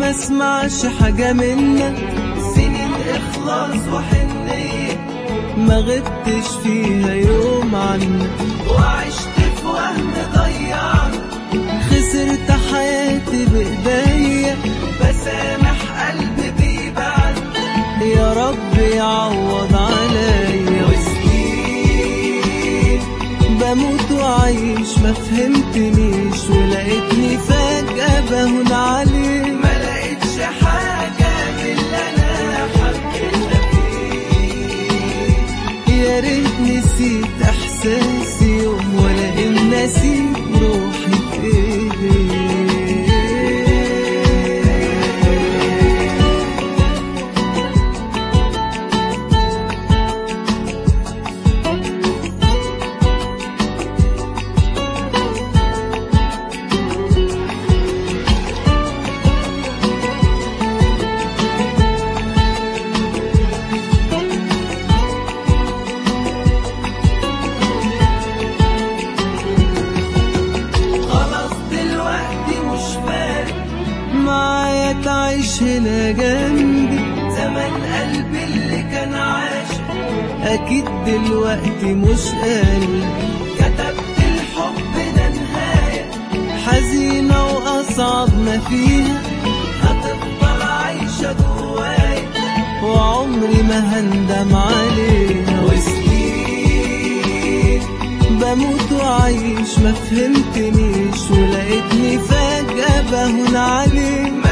ما اسمعش حاجة منك سنين إخلاص وحنية ما غبتش فيها يوم عنك وعشت في وهم ضيعنا خسرت حياتي بإيديا بسامح قلبي بيبعد يا رب يعوض عليا وسنين بموت وعيش ما فهمتنيش ولقيتني فجأة بهون عليك ما لقيتش حاجة من اللي أنا حبيتها فيه يا ريت نسيت احساسي يوم ولا ان نسيت روحي في ايديك خلاص دلوقتي مش فارق معايا تعيش هنا جنبي زمان قلبي اللي كان عاشق اكيد دلوقتي مش قلبي كتبت الحب ده نهاية حزينة واصعب ما فيها هتفضل عايشة جوايا وعمري ما هندم عليها وسنين بموت وعيش ما فهمتنيش ولقيتني فجأة بهون عليك ما